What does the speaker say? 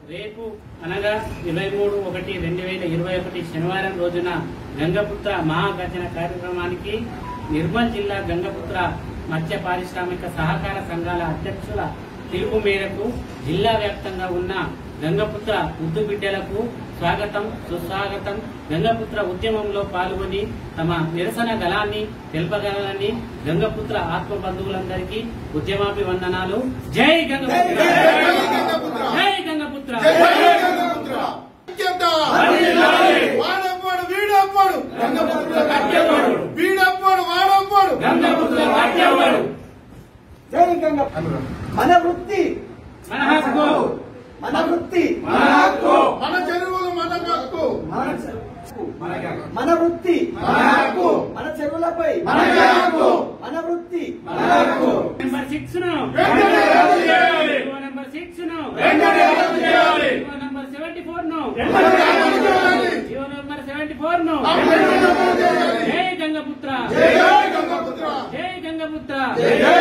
రేపు అనగా ఇరవై మూడు ఒకటి రెండు వేల ఇరవై ఒకటి శనివారం రోజున గంగపుత్ర మహాగర్జన కార్యక్రమానికి నిర్మల్ జిల్లా గంగపుత్ర మత్స్య పారిశ్రామిక సహకార సంఘాల అధ్యక్షుల పిలుపు మేరకు జిల్లా వ్యాప్తంగా ఉన్న గంగపుత్ర ఉద్దు బిడ్డలకు స్వాగతం సుస్వాగతం గంగపుత్ర ఉద్యమంలో పాల్గొని తమ నిరసన గలాన్ని తెలపగలని గంగపుత్ర ఆత్మ బంధువులందరికీ ఉద్యమాభివందనాలు జై గంగపుత్ర జై గంగపుత్ర వాడప్పాడు వీడప్పాడు వీడప్పాడు వాడప్పాడు గంగపుత్ర వాక్యవాడు జై గంగ మన వృత్తి మన హక్కు మన వృత్తి మన హక్కు మన చెరువులు మన హక్కు మన మన వృత్తి మన హక్కు మన చెరువులపై మన హక్కు మన వృత్తి మన హక్కు నెంబర్ సిక్స్ ను వెంటనే రద్దు చేయాలి. జీవో నెంబర్ సిక్స్ ను వెంటనే రద్దు చేయాలి. జీవో నెంబర్ సెవెంటీ ఫోర్ ను వెంటనే రద్దు చేయాలి. జీవో నెంబర్ సెవెంటీ ఫోర్ ను వెంటనే రద్దు చేయాలి. జై గంగపుత్ర జై జై గంగపుత్ర జై గంగపుత్ర జై జై